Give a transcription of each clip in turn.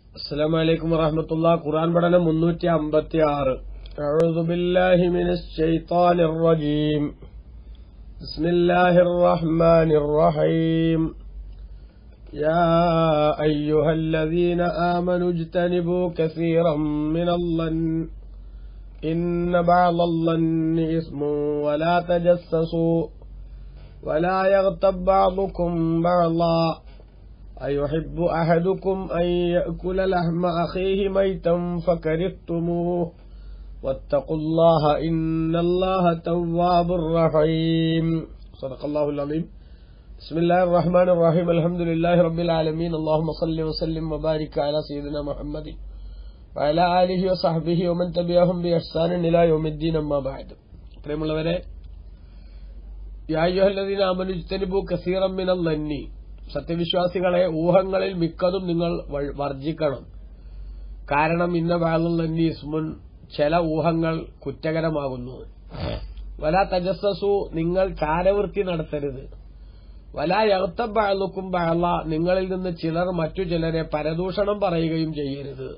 السلام عليكم ورحمة الله قرآن بدنا منوتي أمبتي آر أعوذ بالله من الشيطان الرجيم بسم الله الرحمن الرحيم يا أيها الذين آمنوا اجتنبوا كثيرا من الظن إن بعض الظن إثم ولا تجسسوا ولا يغتب بعضكم بعضا أيحب أحدكم أن يأكل لحم أخيه ميتا فكرهتموه واتقوا الله إن الله تواب رحيم صدق الله العظيم بسم الله الرحمن الرحيم الحمد لله رب العالمين اللهم صل وسلم وبارك على سيدنا محمد وعلى آله وصحبه ومن تبعهم بإحسان إلى يوم الدين أما بعد പ്രിയമുള്ളവരെ യായ്യുഹല്ലദീന അമനുജ്തനിബു കസീറം മിനൽ ലന്നി സത്യവിശ്വാസികളെ ഊഹങ്ങളിൽ മിക്കതും നിങ്ങൾ വ- വർജിക്കണം കാരണം ഇന്ന വാളുൽ ലന്നി ഇസ്മുൻ ചില ഊഹങ്ങൾ കുറ്റകരമാകുന്നു വല തജസ്സസു നിങ്ങൾ ചാരവൃത്തി നടത്തരുത് വല യഹത്തബാളുക്കും ബാള നിങ്ങളിൽ നിന്ന് ചിലർ മറ്റു ചിലരെ പരദൂഷണം പറയുകയും ചെയ്യരുത്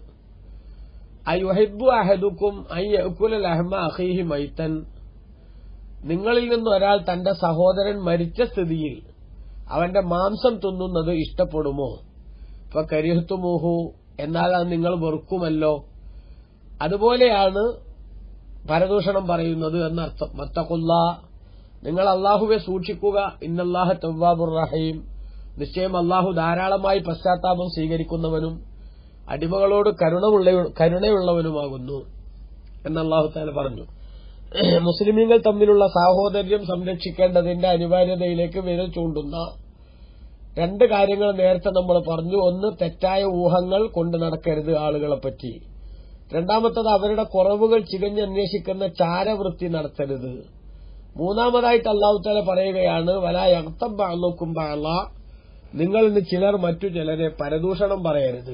അയുഹിബു അഹദുക്കും അയ്യക്കുല ലഹ്മ അഹീഹി മൈത്തൻ നിങ്ങളിൽ നിന്ന് ഒരാൾ തന്റെ സഹോദരൻ മരിച്ച സ്ഥിതിയിൽ അവന്റെ മാംസം തിന്നുന്നത് ഇഷ്ടപ്പെടുമോ ഇപ്പൊ കരിഹത്തുമോഹു എന്നാൽ അത് നിങ്ങൾ വെറുക്കുമല്ലോ അതുപോലെയാണ് പരദൂഷണം പറയുന്നത് എന്നർത്ഥം മത്തക്കുള്ള നിങ്ങൾ അള്ളാഹുവെ സൂക്ഷിക്കുക ഇന്നല്ലാഹ തവ്വാബുർ റഹീം നിശ്ചയം അള്ളാഹു ധാരാളമായി പശ്ചാത്താപം സ്വീകരിക്കുന്നവനും അടിമകളോട് കരുണമുള്ള കരുണയുള്ളവനുമാകുന്നു എന്ന് അള്ളാഹു താല പറഞ്ഞു മുസ്ലിമീങ്ങൾ തമ്മിലുള്ള സാഹോദര്യം സംരക്ഷിക്കേണ്ടതിന്റെ അനിവാര്യതയിലേക്ക് വിരൽ ചൂണ്ടുന്ന രണ്ട് കാര്യങ്ങൾ നേരത്തെ നമ്മൾ പറഞ്ഞു ഒന്ന് തെറ്റായ ഊഹങ്ങൾ കൊണ്ട് നടക്കരുത് ആളുകളെ പറ്റി രണ്ടാമത്തത് അവരുടെ കുറവുകൾ ചികഞ്ഞന്വേഷിക്കുന്ന ചാരവൃത്തി നടത്തരുത് മൂന്നാമതായിട്ട് അള്ളാഹുത്താല പറയുകയാണ് വല യക്തം ബാളോക്കും ബാള നിങ്ങൾ ഇന്ന് ചിലർ മറ്റു ചിലരെ പരദൂഷണം പറയരുത്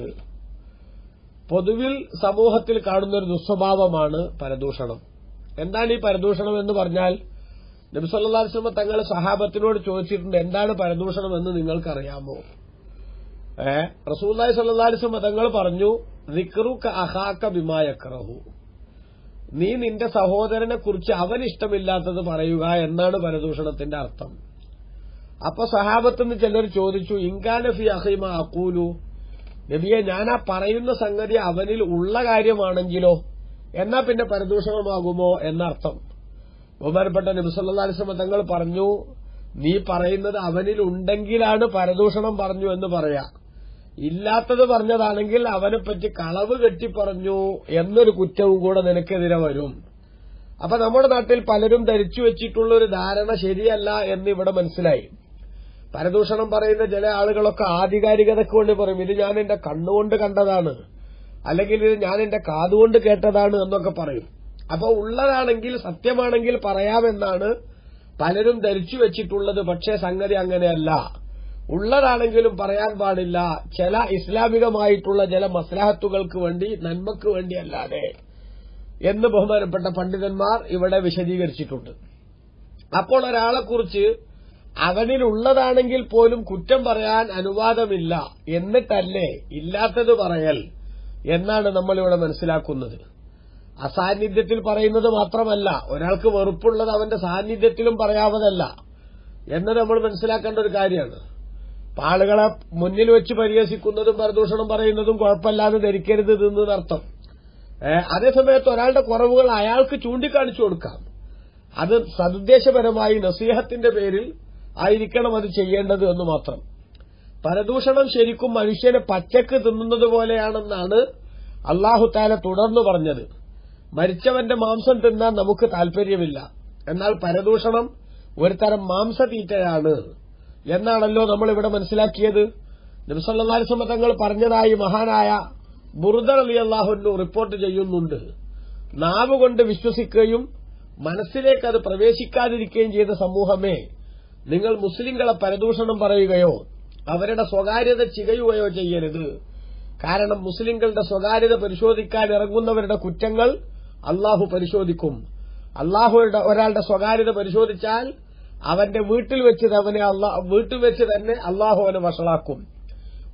പൊതുവിൽ സമൂഹത്തിൽ കാണുന്ന ഒരു ദുസ്വഭാവമാണ് പരദൂഷണം എന്താണ് ഈ പരദൂഷണം എന്ന് പറഞ്ഞാൽ നബിസല്ലാസ്ലമ തങ്ങൾ സഹാബത്തിനോട് ചോദിച്ചിട്ടുണ്ട് എന്താണ് പരദൂഷണം എന്ന് നിങ്ങൾക്കറിയാമോ ഏ റസൂല്ലായി സല്ലാസ്ലമ തങ്ങൾ പറഞ്ഞു റിക്റു അഹാക്ക ബിമായക്രഹു നീ നിന്റെ സഹോദരനെ കുറിച്ച് അവൻ ഇഷ്ടമില്ലാത്തത് പറയുക എന്നാണ് പരദൂഷണത്തിന്റെ അർത്ഥം അപ്പൊ സഹാബത്തുനിന്ന് ചിലർ ചോദിച്ചു ഇൻകാനഫി അഹിമ അക്കൂലു നബിയെ ഞാൻ ആ പറയുന്ന സംഗതി അവനിൽ ഉള്ള കാര്യമാണെങ്കിലോ എന്നാ പിന്നെ പരദൂഷണമാകുമോ എന്നർത്ഥം ബഹുമാനപ്പെട്ട നബിസല്ലാസ്ലമ തങ്ങൾ പറഞ്ഞു നീ പറയുന്നത് അവനിൽ ഉണ്ടെങ്കിലാണ് പരദൂഷണം പറഞ്ഞു എന്ന് പറയാ ഇല്ലാത്തത് പറഞ്ഞതാണെങ്കിൽ അവനെപ്പറ്റി കളവ് കെട്ടി പറഞ്ഞു എന്നൊരു കുറ്റവും കൂടെ നിനക്കെതിരെ വരും അപ്പൊ നമ്മുടെ നാട്ടിൽ പലരും ധരിച്ചു വെച്ചിട്ടുള്ള ഒരു ധാരണ ശരിയല്ല എന്ന് ഇവിടെ മനസ്സിലായി പരദൂഷണം പറയുന്ന ചില ആളുകളൊക്കെ ആധികാരികതയ്ക്ക് വേണ്ടി പറയും ഇത് ഞാൻ എന്റെ കണ്ണുകൊണ്ട് കണ്ടതാണ് അല്ലെങ്കിൽ ഇത് ഞാൻ എന്റെ കാതുകൊണ്ട് കേട്ടതാണ് എന്നൊക്കെ പറയും അപ്പൊ ഉള്ളതാണെങ്കിൽ സത്യമാണെങ്കിൽ പറയാമെന്നാണ് പലരും ധരിച്ചു വെച്ചിട്ടുള്ളത് പക്ഷേ സംഗതി അങ്ങനെയല്ല ഉള്ളതാണെങ്കിലും പറയാൻ പാടില്ല ചില ഇസ്ലാമികമായിട്ടുള്ള ചില മസ്ലാഹത്തുകൾക്ക് വേണ്ടി നന്മക്ക് വേണ്ടിയല്ലാതെ എന്ന് ബഹുമാനപ്പെട്ട പണ്ഡിതന്മാർ ഇവിടെ വിശദീകരിച്ചിട്ടുണ്ട് അപ്പോൾ ഒരാളെക്കുറിച്ച് അവനിലുള്ളതാണെങ്കിൽ പോലും കുറ്റം പറയാൻ അനുവാദമില്ല എന്നിട്ടല്ലേ ഇല്ലാത്തത് പറയൽ എന്നാണ് നമ്മളിവിടെ മനസ്സിലാക്കുന്നത് അസാന്നിധ്യത്തിൽ പറയുന്നത് മാത്രമല്ല ഒരാൾക്ക് വെറുപ്പുള്ളത് അവന്റെ സാന്നിധ്യത്തിലും പറയാവതല്ല എന്ന് നമ്മൾ മനസ്സിലാക്കേണ്ട ഒരു കാര്യമാണ് അപ്പൊ ആളുകളെ മുന്നിൽ വെച്ച് പരിഹസിക്കുന്നതും പരദൂഷണം പറയുന്നതും കുഴപ്പമില്ലാതെ ധരിക്കരുത് എന്നർത്ഥം അതേസമയത്ത് ഒരാളുടെ കുറവുകൾ അയാൾക്ക് ചൂണ്ടിക്കാണിച്ചു കൊടുക്കാം അത് സതുദ്ദേശപരമായി നസീഹത്തിന്റെ പേരിൽ ആയിരിക്കണം അത് ചെയ്യേണ്ടത് എന്ന് മാത്രം പരദൂഷണം ശരിക്കും മനുഷ്യനെ പച്ചക്ക് തിന്നുന്നത് പോലെയാണെന്നാണ് അള്ളാഹു താല തുടർന്നു പറഞ്ഞത് മരിച്ചവന്റെ മാംസം തിന്നാൻ നമുക്ക് താൽപര്യമില്ല എന്നാൽ പരദൂഷണം ഒരു തരം മാംസതീറ്റയാണ് എന്നാണല്ലോ നമ്മൾ ഇവിടെ മനസ്സിലാക്കിയത് നബിസല്ലാസ്മ തങ്ങൾ പറഞ്ഞതായി മഹാനായ ബുറുദർ അലി അള്ളാഹുന്നു റിപ്പോർട്ട് ചെയ്യുന്നുണ്ട് നാവ് കൊണ്ട് വിശ്വസിക്കുകയും മനസ്സിലേക്ക് അത് പ്രവേശിക്കാതിരിക്കുകയും ചെയ്ത സമൂഹമേ നിങ്ങൾ മുസ്ലിങ്ങളെ പരദൂഷണം പറയുകയോ അവരുടെ സ്വകാര്യത ചികയുകയോ ചെയ്യരുത് കാരണം മുസ്ലിങ്ങളുടെ സ്വകാര്യത പരിശോധിക്കാൻ ഇറങ്ങുന്നവരുടെ കുറ്റങ്ങൾ അള്ളാഹു പരിശോധിക്കും അള്ളാഹുയുടെ ഒരാളുടെ സ്വകാര്യത പരിശോധിച്ചാൽ അവന്റെ വീട്ടിൽ വെച്ച് അവനെ അള്ളാ വീട്ടിൽ വെച്ച് തന്നെ അള്ളാഹു അവനെ വഷളാക്കും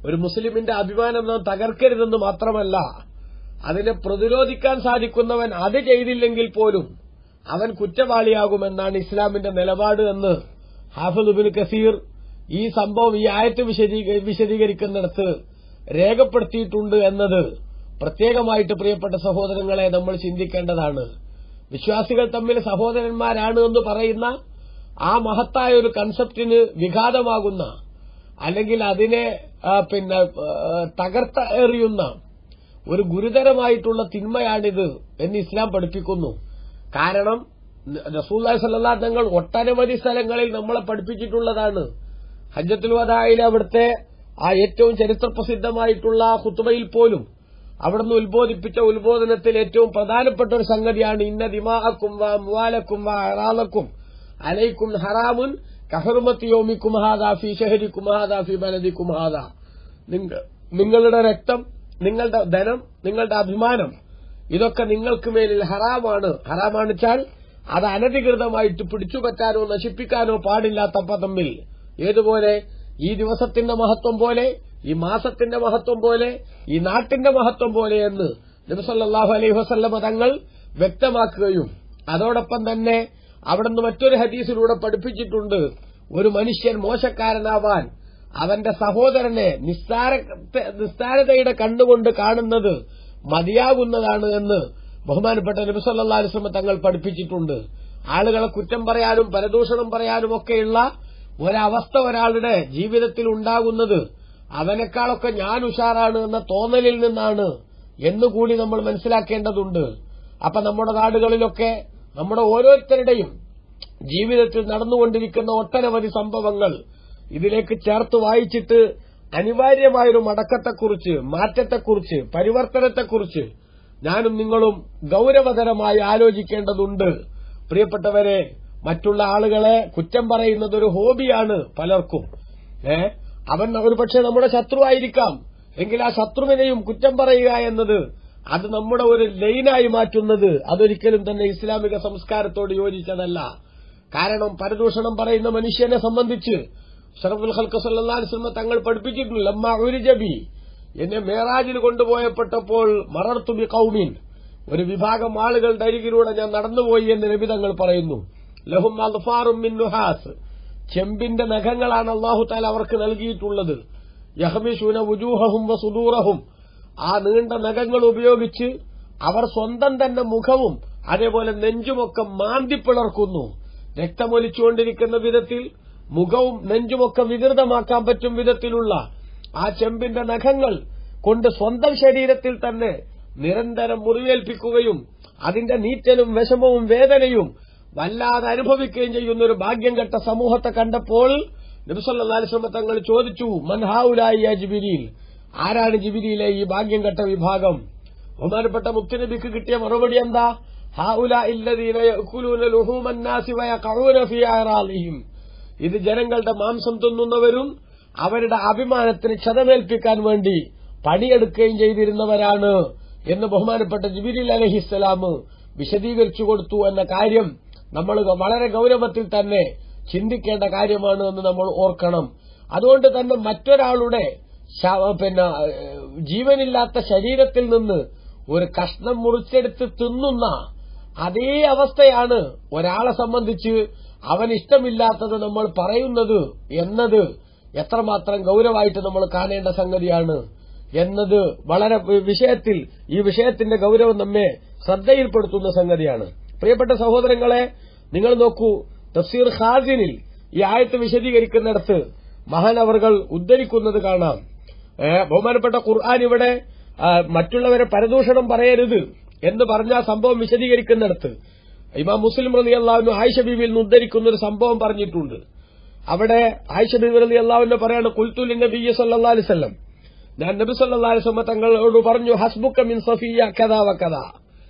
ഒരു മുസ്ലിമിന്റെ അഭിമാനം നാം തകർക്കരുതെന്ന് മാത്രമല്ല അതിനെ പ്രതിരോധിക്കാൻ സാധിക്കുന്നവൻ അത് ചെയ്തില്ലെങ്കിൽ പോലും അവൻ കുറ്റവാളിയാകുമെന്നാണ് ഇസ്ലാമിന്റെ നിലപാട് എന്ന് ഹാഫിദ് ഉബിൻ കസീർ ഈ സംഭവം ഈ ആയത്ത് വിശദീക- വിശദീകരിക്കുന്നിടത്ത് രേഖപ്പെടുത്തിയിട്ടുണ്ട് എന്നത് പ്രത്യേകമായിട്ട് പ്രിയപ്പെട്ട സഹോദരങ്ങളെ നമ്മൾ ചിന്തിക്കേണ്ടതാണ് വിശ്വാസികൾ തമ്മിൽ സഹോദരന്മാരാണ് എന്ന് പറയുന്ന ആ മഹത്തായ ഒരു കൺസെപ്റ്റിന് വിഘാതമാകുന്ന അല്ലെങ്കിൽ അതിനെ ആ, പിന്നെ ആ, തകർത്ത എറിയുന്ന ഒരു ഗുരുതരമായിട്ടുള്ള തിന്മയാണിത് എന്ന് ഇസ്ലാം പഠിപ്പിക്കുന്നു കാരണം റസൂല്ലായി സല്ലാ തങ്ങൾ ഒട്ടനവധി സ്ഥലങ്ങളിൽ നമ്മളെ പഠിപ്പിച്ചിട്ടുള്ളതാണ് ഹജ്ജത്തുൽ വദായിലെ അവിടുത്തെ ആ ഏറ്റവും ചരിത്രപ്രസിദ്ധമായിട്ടുള്ള ആ ഖുത്ബയിൽ പോലും അവിടുന്ന് ഉത്ബോധിപ്പിച്ച ഉത്ബോധനത്തിൽ ഏറ്റവും പ്രധാനപ്പെട്ട ഒരു സംഗതിയാണ് ഇന്ന ദിമാഅക്കും വ അംവാലക്കും വ അറാലക്കും അലൈക്കും ഹറാമുൻ കഹറുമത്തി യോമിക്കും ഹാദാ ഫി ഷഹരിക്കും ഹാദാ ഫി ബലദിക്കും ഹാദാ നിങ്ങ- നിങ്ങളുടെ രക്തം നിങ്ങളുടെ ധനം നിങ്ങളുടെ അഭിമാനം ഇതൊക്കെ നിങ്ങൾക്ക് മേലിൽ ഹറാമാണ് ഹറാമാണ് വെച്ചാൽ അത് അനധികൃതമായിട്ട് പിടിച്ചുപറ്റാനോ നശിപ്പിക്കാനോ പാടില്ലാത്തപ്പ തമ്മിൽ ഏതുപോലെ ഈ ദിവസത്തിന്റെ മഹത്വം പോലെ ഈ മാസത്തിന്റെ മഹത്വം പോലെ ഈ നാട്ടിന്റെ മഹത്വം പോലെ എന്ന് നബിസല്ലാഹു അലൈഹി വസല്ലമ തങ്ങൾ വ്യക്തമാക്കുകയും അതോടൊപ്പം തന്നെ അവിടുന്ന് മറ്റൊരു ഹദീസിലൂടെ പഠിപ്പിച്ചിട്ടുണ്ട് ഒരു മനുഷ്യൻ മോശക്കാരനാവാൻ അവന്റെ സഹോദരനെ നിസ്സാര നിസ്സാരതയുടെ കണ്ണുകൊണ്ട് കാണുന്നത് മതിയാകുന്നതാണ് എന്ന് ബഹുമാനപ്പെട്ട നബിസല്ലാ അലിസ്ലമ തങ്ങൾ പഠിപ്പിച്ചിട്ടുണ്ട് ആളുകളെ കുറ്റം പറയാനും പരദൂഷണം പറയാനും ഒക്കെയുള്ള ഒരവസ്ഥ ഒരാളുടെ ജീവിതത്തിൽ ഉണ്ടാകുന്നത് അവനേക്കാളൊക്കെ ഞാൻ ഉഷാറാണ് എന്ന തോന്നലിൽ നിന്നാണ് എന്നുകൂടി നമ്മൾ മനസ്സിലാക്കേണ്ടതുണ്ട് അപ്പൊ നമ്മുടെ നാടുകളിലൊക്കെ നമ്മുടെ ഓരോരുത്തരുടെയും ജീവിതത്തിൽ നടന്നുകൊണ്ടിരിക്കുന്ന ഒട്ടനവധി സംഭവങ്ങൾ ഇതിലേക്ക് ചേർത്ത് വായിച്ചിട്ട് അനിവാര്യമായൊരു മടക്കത്തെക്കുറിച്ച് മാറ്റത്തെക്കുറിച്ച് പരിവർത്തനത്തെക്കുറിച്ച് ഞാനും നിങ്ങളും ഗൌരവതരമായി ആലോചിക്കേണ്ടതുണ്ട് പ്രിയപ്പെട്ടവരെ മറ്റുള്ള ആളുകളെ കുറ്റം പറയുന്നത് ഒരു ഹോബിയാണ് പലർക്കും ഏ അവൻ ഒരുപക്ഷെ നമ്മുടെ ശത്രുവായിരിക്കാം എങ്കിൽ ആ ശത്രുവിനെയും കുറ്റം പറയുക എന്നത് അത് നമ്മുടെ ഒരു ലൈനായി മാറ്റുന്നത് അതൊരിക്കലും തന്നെ ഇസ്ലാമിക സംസ്കാരത്തോട് യോജിച്ചതല്ല കാരണം പരദൂഷണം പറയുന്ന മനുഷ്യനെ സംബന്ധിച്ച് ഷറഫുൽ ഹൽക്ക് സല്ലാസ്ലമ തങ്ങൾ പഠിപ്പിച്ചിട്ടുണ്ട് ലമ്മ ഒരു ജബി എന്നെ മേറാജിൽ കൊണ്ടുപോയപ്പെട്ടപ്പോൾ മറർത്തുബി കൌമീൻ ഒരു വിഭാഗം ആളുകളുടെ അരികിലൂടെ ഞാൻ നടന്നുപോയി എന്ന് നബി തങ്ങൾ പറയുന്നു ലഹും അൽഫാറും മിൻ നുഹാസ് ചെമ്പിന്റെ നഖങ്ങളാണ് അള്ളാഹു താല അവർക്ക് നൽകിയിട്ടുള്ളത് യഹമിഷൂന വുജൂഹഹും വസുദൂറഹും ആ നീണ്ട നഖങ്ങൾ ഉപയോഗിച്ച് അവർ സ്വന്തം തന്നെ മുഖവും അതേപോലെ നെഞ്ചുമൊക്കെ മാന്തിപ്പിളർക്കുന്നു രക്തമൊലിച്ചുകൊണ്ടിരിക്കുന്ന വിധത്തിൽ മുഖവും നെഞ്ചുമൊക്കെ വികൃതമാക്കാൻ പറ്റും വിധത്തിലുള്ള ആ ചെമ്പിന്റെ നഖങ്ങൾ കൊണ്ട് സ്വന്തം ശരീരത്തിൽ തന്നെ നിരന്തരം മുറിവേൽപ്പിക്കുകയും അതിന്റെ നീറ്റലും വിഷമവും വേദനയും വല്ലാതെ അനുഭവിക്കുകയും ചെയ്യുന്ന ഒരു ഭാഗ്യം കെട്ട സമൂഹത്തെ കണ്ടപ്പോൾ നബിസല്ലാസ്ലമ തങ്ങൾ ചോദിച്ചു മൻഹാവുലായി ജിബിരിയിൽ ആരാണ് ജിബിരിയിലെ ഈ ഭാഗ്യം കെട്ട വിഭാഗം ബഹുമാനപ്പെട്ട മുത്തുനബിക്ക് കിട്ടിയ മറുപടി എന്താ ഹാഉല ഇല്ലദീന യഅ്കുലൂന ലുഹൂമന്നാസി വയഖഊന ഫീ അറാലിഹിം ഇത് ജനങ്ങളുടെ മാംസം തിന്നുന്നവരും അവരുടെ അഭിമാനത്തിന് ക്ഷതമേൽപ്പിക്കാൻ വേണ്ടി പണിയെടുക്കുകയും ചെയ്തിരുന്നവരാണ് എന്ന് ബഹുമാനപ്പെട്ട ജിബിരിൽ അലഹിസ്സലാം വിശദീകരിച്ചു കൊടുത്തു എന്ന കാര്യം നമ്മൾ വളരെ ഗൌരവത്തിൽ തന്നെ ചിന്തിക്കേണ്ട കാര്യമാണ് എന്ന് നമ്മൾ ഓർക്കണം അതുകൊണ്ട് തന്നെ മറ്റൊരാളുടെ ശവ- പിന്നെ ഏഹ്, ജീവനില്ലാത്ത ശരീരത്തിൽ നിന്ന് ഒരു കഷ്ണം മുറിച്ചെടുത്ത് തിന്നുന്ന അതേ അവസ്ഥയാണ് ഒരാളെ സംബന്ധിച്ച് അവൻ ഇഷ്ടമില്ലാത്തത് നമ്മൾ പറയുന്നത് എന്നത് എത്രമാത്രം ഗൌരവമായിട്ട് നമ്മൾ കാണേണ്ട സംഗതിയാണ് എന്നത് വളരെ വിഷയത്തിൽ ഈ വിഷയത്തിന്റെ ഗൌരവം നമ്മെ ശ്രദ്ധയിൽപ്പെടുത്തുന്ന സംഗതിയാണ് പ്രിയപ്പെട്ട സഹോദരങ്ങളെ നിങ്ങൾ നോക്കൂ തഫ്സീർ ഖാസിനിൽ ഈ ആയത്ത് വിശദീകരിക്കുന്നിടത്ത് മഹാനവറുകൾ ഉദ്ധരിക്കുന്നത് കാണാം ഏ, ബഹുമാനപ്പെട്ട ഖുർആൻ ഇവിടെ ആ, മറ്റുള്ളവരെ പരദൂഷണം പറയരുത് എന്ന് പറഞ്ഞ ആ സംഭവം വിശദീകരിക്കുന്നിടത്ത് ഇമാം മുസ്ലിം റലി അള്ളാഹുവിന് ആയിഷ ബീവിയിൽ നിന്ന് ഉദ്ധരിക്കുന്ന ഒരു സംഭവം പറഞ്ഞിട്ടുണ്ട് അവിടെ ആയിഷ ബീവി റലി അള്ളാഹുവിന്റെ പറയാണ് കുൽത്തുലി നബി സല്ലാ അലിസ്ലം ഞാൻ നബി സല്ലാ അലിസ്ലമ തങ്ങളോട് പറഞ്ഞു ഹസ്ബുക്ക മിൻ സഫിയ കഥാ വ കഥാ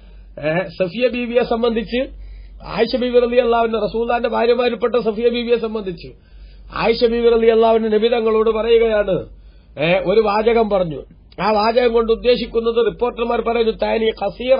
ഏഹ് സഫിയ ബീവിയെ സംബന്ധിച്ച് ആയിഷ ബീവി റലി അള്ളാഹുവിന്റെ റസൂല്ലാന്റെ ഭാര്യമാരിൽപ്പെട്ട സഫിയ ബീവിയെ സംബന്ധിച്ച് ആയിഷ ബീവി റലി അള്ളാഹുവിന്റെ നബി തങ്ങളോട് പറയുകയാണ് ഏഹ് ഒരു വാചകം പറഞ്ഞു ആ വാചകം കൊണ്ട് ഉദ്ദേശിക്കുന്നത് റിപ്പോർട്ടർമാർ പറയുന്നു താനി ഖസീറ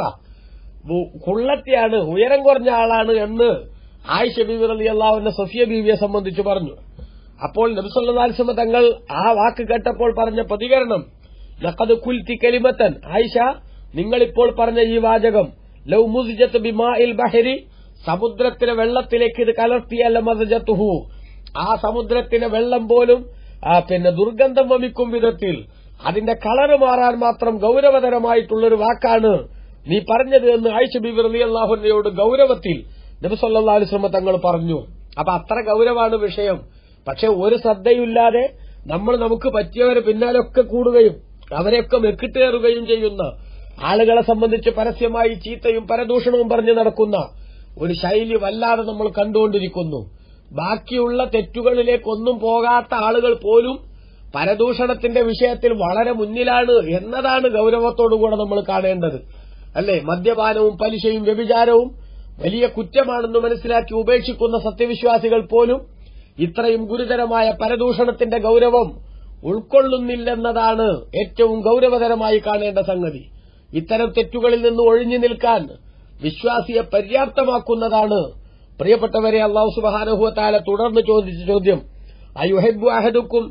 വു- കുള്ളത്തിയാണ് ഉയരം കുറഞ്ഞ ആളാണ് എന്ന് ആയിഷ ബീവി റലി അള്ളാഹുവിന്റെ സഫിയ ബീവിയെ സംബന്ധിച്ച് പറഞ്ഞു അപ്പോൾ നബിസല്ലാസ്മ തങ്ങൾ ആ വാക്ക് കേട്ടപ്പോൾ പറഞ്ഞ പ്രതികരണം ലഖദ് കുൽത്തി കലിമത്തൻ ആയിഷ നിങ്ങളിപ്പോൾ പറഞ്ഞ ഈ വാചകം ലൗ മുസിജത്ത് ബിമാഇൽ ബഹരി സമുദ്രത്തിലെ വെള്ളത്തിലേക്ക് ഇത് കലർത്തിയല്ല മസജത്തുഹു ആ സമുദ്രത്തിലെ വെള്ളം പോലും ആ, പിന്നെ ദുർഗന്ധം വമിക്കും വിധത്തിൽ അതിന്റെ കളറ് മാറാൻ മാത്രം ഗൌരവതരമായിട്ടുള്ളൊരു വാക്കാണ് നീ പറഞ്ഞത് എന്ന് ആയിഷ ബിബി റലി അള്ളാഹുനയോട് ഗൌരവത്തിൽ നബിസല്ലാ അലിസ്ലമ തങ്ങൾ പറഞ്ഞു അപ്പൊ അത്ര ഗൌരവമാണ് വിഷയം പക്ഷെ ഒരു ശ്രദ്ധയില്ലാതെ നമ്മൾ നമുക്ക് പറ്റിയവരെ പിന്നാലൊക്കെ കൂടുകയും അവരെയൊക്കെ മെക്കിട്ടേറുകയും ചെയ്യുന്ന ആളുകളെ സംബന്ധിച്ച് പരസ്യമായി ചീത്തയും പരദൂഷണവും പറഞ്ഞു നടക്കുന്ന ഒരു ശൈലി വല്ലാതെ നമ്മൾ കണ്ടുകൊണ്ടിരിക്കുന്നു ബാക്കിയുള്ള തെറ്റുകളിലേക്കൊന്നും പോകാത്ത ആളുകൾ പോലും പരദൂഷണത്തിന്റെ വിഷയത്തിൽ വളരെ മുന്നിലാണ് എന്നതാണ് ഗൌരവത്തോടുകൂടെ നമ്മൾ കാണേണ്ടത് അല്ലെ മദ്യപാനവും പലിശയും വ്യഭിചാരവും വലിയ കുറ്റമാണെന്ന് മനസ്സിലാക്കി ഉപേക്ഷിക്കുന്ന സത്യവിശ്വാസികൾ പോലും ഇത്രയും ഗുരുതരമായ പരദൂഷണത്തിന്റെ ഗൌരവം ഉൾക്കൊള്ളുന്നില്ലെന്നതാണ് ഏറ്റവും ഗൌരവതരമായി കാണേണ്ട സംഗതി ഇത്തരം തെറ്റുകളിൽ നിന്ന് ഒഴിഞ്ഞു നിൽക്കാൻ വിശ്വാസിയെ പര്യാപ്തമാക്കുന്നതാണ് പ്രിയപ്പെട്ടവരെ അള്ളാഹു സുബാനഹുവത്താല തുടർന്ന് ചോദിച്ച ചോദ്യം അയുഹബു അഹദുക്കും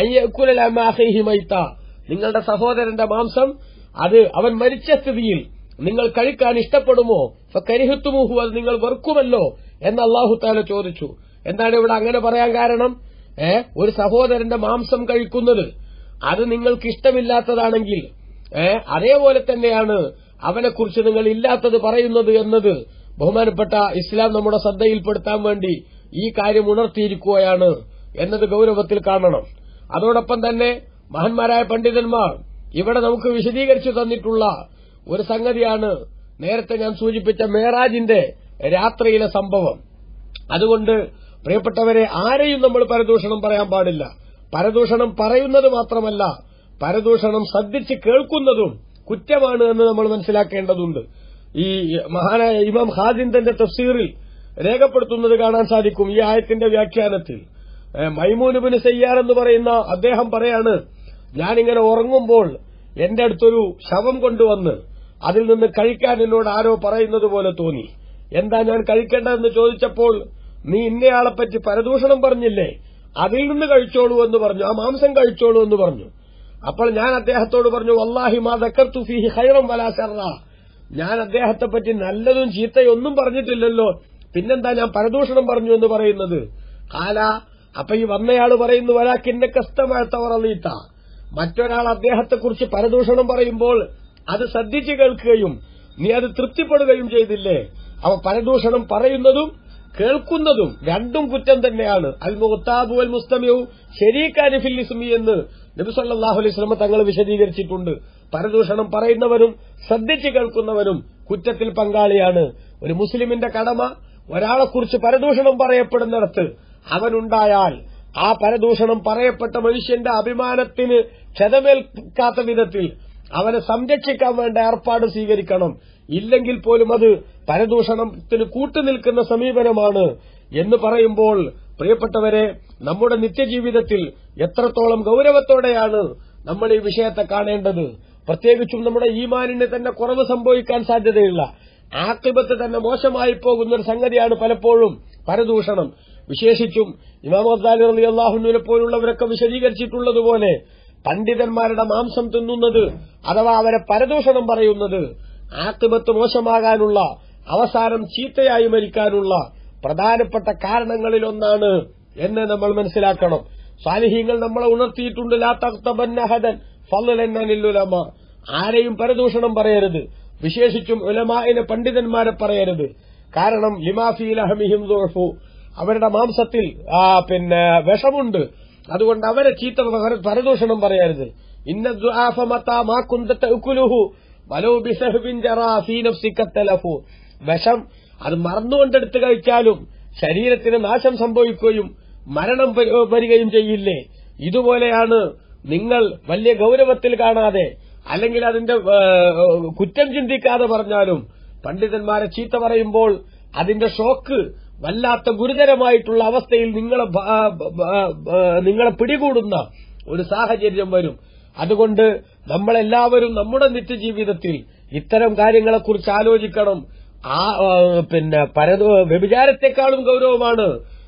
മൈത്ത നിങ്ങളുടെ സഹോദരന്റെ മാംസം അത് അവൻ മരിച്ച സ്ഥിതിയിൽ നിങ്ങൾ കഴിക്കാൻ ഇഷ്ടപ്പെടുമോ കരിഹത്തുമുഹു അത് നിങ്ങൾ വെറുക്കുമല്ലോ എന്ന് അള്ളാഹു താല ചോദിച്ചു എന്താണ് ഇവിടെ അങ്ങനെ പറയാൻ കാരണം ഏ ഒരു സഹോദരന്റെ മാംസം കഴിക്കുന്നത് അത് നിങ്ങൾക്ക് ഇഷ്ടമില്ലാത്തതാണെങ്കിൽ ഏ അതേപോലെ തന്നെയാണ് അവനെക്കുറിച്ച് നിങ്ങൾ ഇല്ലാത്തത് പറയുന്നത് എന്നത് ബഹുമാനപ്പെട്ട ഇസ്ലാം നമ്മുടെ ശ്രദ്ധയിൽപ്പെടുത്താൻ വേണ്ടി ഈ കാര്യം ഉണർത്തിയിരിക്കുകയാണ് എന്നത് ഗൌരവത്തിൽ കാണണം അതോടൊപ്പം തന്നെ മഹാന്മാരായ പണ്ഡിതന്മാർ ഇവിടെ നമുക്ക് വിശദീകരിച്ചു തന്നിട്ടുള്ള ഒരു സംഗതിയാണ് നേരത്തെ ഞാൻ സൂചിപ്പിച്ച മേറാജിന്റെ രാത്രിയിലെ സംഭവം അതുകൊണ്ട് പ്രിയപ്പെട്ടവരെ ആരെയും നമ്മൾ പരദൂഷണം പറയാൻ പാടില്ല പരദൂഷണം പറയുന്നത് മാത്രമല്ല പരദൂഷണം ശ്രദ്ധിച്ച് കേൾക്കുന്നതും കുറ്റമാണ് എന്ന് നമ്മൾ മനസ്സിലാക്കേണ്ടതുണ്ട് ഈ മഹാനായ ഇമാം ഹാദിന്റെ തഫ്സീറിൽ രേഖപ്പെടുത്തുന്നത് കാണാൻ സാധിക്കും ഈ ആയത്തിന്റെ വ്യാഖ്യാനത്തിൽ മൈമൂനുബിന് സയ്യാർ എന്ന് പറയുന്ന അദ്ദേഹം പറയാണ് ഞാനിങ്ങനെ ഉറങ്ങുമ്പോൾ എന്റെ അടുത്തൊരു ശവം കൊണ്ടുവന്ന് അതിൽ നിന്ന് കഴിക്കാൻ എന്നോട് ആരോ പറയുന്നത് പോലെ തോന്നി എന്താ ഞാൻ കഴിക്കേണ്ടതെന്ന് ചോദിച്ചപ്പോൾ നീ ഇന്നയാളെപ്പറ്റി പരദൂഷണം പറഞ്ഞില്ലേ അതിൽ നിന്ന് കഴിച്ചോളൂ എന്ന് പറഞ്ഞു ആ മാംസം കഴിച്ചോളൂ എന്ന് പറഞ്ഞു അപ്പോൾ ഞാൻ അദ്ദേഹത്തോട് പറഞ്ഞു വല്ലാഹി മാ ദക്കർത്തു ഫീഹി ഖൈറൻ വലാ ശർറ ഞാൻ അദ്ദേഹത്തെ പറ്റി നല്ലതും ചീത്തയൊന്നും പറഞ്ഞിട്ടില്ലല്ലോ പിന്നെന്താ ഞാൻ പരദൂഷണം പറഞ്ഞു എന്ന് പറയുന്നത് കാല അപ്പൊ ഈ വന്നയാള് പറയുന്നു വരാക്കിന്റെ കസ്തമാഴ്ത്തവറീത്ത മറ്റൊരാൾ അദ്ദേഹത്തെക്കുറിച്ച് പരദൂഷണം പറയുമ്പോൾ അത് ശ്രദ്ധിച്ചു കേൾക്കുകയും നീ അത് തൃപ്തിപ്പെടുകയും ചെയ്തില്ലേ അവ പരദൂഷണം പറയുന്നതും കേൾക്കുന്നതും രണ്ടും കുറ്റം തന്നെയാണ് അൽ മുഹത്താബു അൽ മുസ്തമിയു ശരീക്കാരി ഫില്ലിസ്മി എന്ന് നബിസല്ലാഹു അലൈഹി സ്വലമ തങ്ങൾ വിശദീകരിച്ചിട്ടുണ്ട് പരദൂഷണം പറയുന്നവരും ശ്രദ്ധിച്ചു കേൾക്കുന്നവരും കുറ്റത്തിൽ പങ്കാളിയാണ് ഒരു മുസ്ലിമിന്റെ കടമ ഒരാളെക്കുറിച്ച് പരദൂഷണം പറയപ്പെടുന്നിടത്ത് അവനുണ്ടായാൽ ആ പരദൂഷണം പറയപ്പെട്ട മനുഷ്യന്റെ അഭിമാനത്തിന് ക്ഷതമേൽക്കാത്ത വിധത്തിൽ അവനെ സംരക്ഷിക്കാൻ വേണ്ട ഏർപ്പാട് സ്വീകരിക്കണം ഇല്ലെങ്കിൽ പോലും അത് പരദൂഷണത്തിന് കൂട്ടുനിൽക്കുന്ന സമീപനമാണ് എന്ന് പറയുമ്പോൾ പ്രിയപ്പെട്ടവരെ നമ്മുടെ നിത്യജീവിതത്തിൽ എത്രത്തോളം ഗൌരവത്തോടെയാണ് നമ്മൾ ഈ വിഷയത്തെ കാണേണ്ടത് പ്രത്യേകിച്ചും നമ്മുടെ ഈമാനിന് തന്നെ കുറവ് സംഭവിക്കാൻ സാധ്യതയുള്ള ആക്കിബത്ത് തന്നെ മോശമായി പോകുന്ന ഒരു സംഗതിയാണ് പലപ്പോഴും പരദൂഷണം വിശേഷിച്ചും ഇമാം അബ്ദാലി അലി അള്ളാഹുവിനെ പോലുള്ളവരൊക്കെ വിശദീകരിച്ചിട്ടുള്ളതുപോലെ പണ്ഡിതന്മാരുടെ മാംസം തിന്നുന്നത് അഥവാ അവരെ പരദൂഷണം പറയുന്നത് ആക്കിബത്ത് മോശമാകാനുള്ള അവസാനം ചീത്തയായി മരിക്കാനുള്ള പ്രധാനപ്പെട്ട കാരണങ്ങളിലൊന്നാണ് എന്ന് നമ്മൾ മനസ്സിലാക്കണം സാലിഹീങ്ങൾ നമ്മളെ ഉണർത്തിയിട്ടുണ്ട് ലാ തഖ്തബന്നഹദൻ ഫضലന്നനില്ലുലമ ആരെയും പരദൂഷണം പറയരുത് വിശേഷിച്ചും ഉലമായിനെ പണ്ഡിതന്മാരെ പറയരുത് കാരണം ലിമാഫിയിൽ അഹമിഹിം ദുഅഫു അവരുടെ മാംസത്തിൽ ആ, പിന്നെ വിഷമുണ്ട് അതുകൊണ്ട് അവരെ ചീത്ത പര- പരദൂഷണം പറയരുത് ഇന്ന ദുആഫ മത്താ മാ കുന്ത തഅകുലുഹു വലൗ ബിസഹ്ബിൻ ജറാ ഫീ നഫ്സിക തലഫു വിഷം അത് മറന്നുകൊണ്ടെടുത്ത് കഴിച്ചാലും ശരീരത്തിന് നാശം സംഭവിക്കുകയും മരണം വ- വരികയും ചെയ്യില്ലേ ഇതുപോലെയാണ് നിങ്ങൾ വലിയ ഗൌരവത്തിൽ കാണാതെ അല്ലെങ്കിൽ അതിന്റെ ഏ, കുറ്റം ചിന്തിക്കാതെ പറഞ്ഞാലും പണ്ഡിതന്മാരെ ചീത്ത പറയുമ്പോൾ അതിന്റെ ഷോക്ക് വല്ലാത്ത ഗുരുതരമായിട്ടുള്ള അവസ്ഥയിൽ നിങ്ങളെ ഭ- ആ, ബ- ആ, ബ- നിങ്ങളെ പിടികൂടുന്ന ഒരു സാഹചര്യം വരും അതുകൊണ്ട് നമ്മളെല്ലാവരും നമ്മുടെ നിത്യജീവിതത്തിൽ ഇത്തരം കാര്യങ്ങളെക്കുറിച്ച് ആലോചിക്കണം ആ ആ, പിന്നെ പരത വ്യഭിചാരത്തെക്കാളും ഗൌരവമാണ്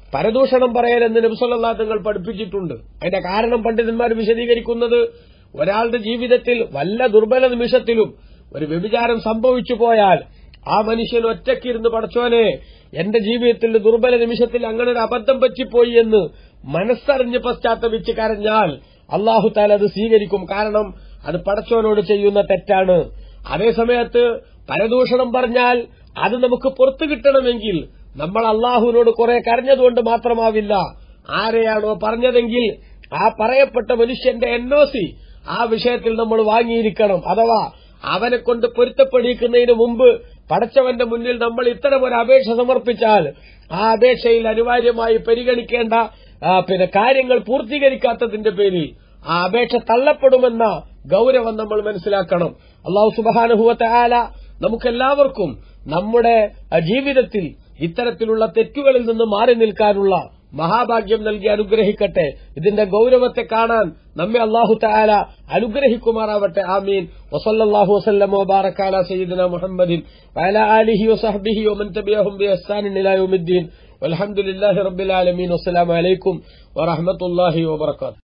പരദൂഷണം പറയലെന്ന് നബിസല്ലാ തങ്ങൾ പഠിപ്പിച്ചിട്ടുണ്ട് അതിന്റെ കാരണം പണ്ഡിതന്മാർ വിശദീകരിക്കുന്നത് ഒരാളുടെ ജീവിതത്തിൽ വല്ല ദുർബല നിമിഷത്തിലും ഒരു വ്യഭിചാരം സംഭവിച്ചു പോയാൽ ആ മനുഷ്യൻ ഒറ്റയ്ക്കിരുന്ന് പടച്ചോനെ എന്റെ ജീവിതത്തിൽ ദുർബല നിമിഷത്തിൽ അങ്ങനെ ഒരു അബദ്ധം പറ്റിപ്പോയി എന്ന് മനസ്സറിഞ്ഞ് പശ്ചാത്തപിച്ച് കരഞ്ഞാൽ അള്ളാഹു താല അത് സ്വീകരിക്കും കാരണം അത് പടച്ചോനോട് ചെയ്യുന്ന തെറ്റാണ് അതേസമയത്ത് പരദൂഷണം പറഞ്ഞാൽ അത് നമുക്ക് പുറത്തു കിട്ടണമെങ്കിൽ നമ്മൾ അള്ളാഹുവിനോട് കുറെ കരഞ്ഞതുകൊണ്ട് മാത്രമാവില്ല ആരെയാണോ പറഞ്ഞതെങ്കിൽ ആ പറയപ്പെട്ട മനുഷ്യന്റെ എൻഒസി ആ വിഷയത്തിൽ നമ്മൾ വാങ്ങിയിരിക്കണം അഥവാ അവനെ കൊണ്ട് പൊരുത്തപ്പെടിക്കുന്നതിന് മുമ്പ് പടച്ചവന്റെ മുന്നിൽ നമ്മൾ ഇത്തരം ഒരു അപേക്ഷ സമർപ്പിച്ചാൽ ആ അപേക്ഷയിൽ അനിവാര്യമായി പരിഗണിക്കേണ്ട ആ, പിന്നെ കാര്യങ്ങൾ പൂർത്തീകരിക്കാത്തതിന്റെ പേരിൽ ആ അപേക്ഷ തള്ളപ്പെടുമെന്ന ഗൌരവം നമ്മൾ മനസ്സിലാക്കണം അള്ളാഹു സുബാനുഭവത്തെ ആല നമുക്കെല്ലാവർക്കും നമ്മുടെ ആ, ജീവിതത്തിൽ ഇത്തരത്തിലുള്ള തെറ്റുകളിൽ നിന്ന് മാറി നിൽക്കാനുള്ള മഹാഭാഗ്യം നൽകി അനുഗ്രഹിക്കട്ടെ ഇതിന്റെ ഗൌരവത്തെ കാണാൻ നമ്മെ അള്ളാഹു താല അനുഗ്രഹിക്കുമാറാവട്ടെ ആമീൻ വസല്ലാഹു വസല്ലം വബാറക്കാല സയ്യിദന മുഹമ്മദിൻ വഅല ആലിഹി വസഹ്ബിഹി വമൻ തബിഅഹും ബിഇഹ്സാനിൻ ഇലാ യൗമിദ്ദീൻ വൽഹംദുലില്ലാഹി റബ്ബിൽ ആലമീൻ വസ്സലാമു അലൈക്കും വറഹ്മത്തുള്ളാഹി വബറകാതുഹു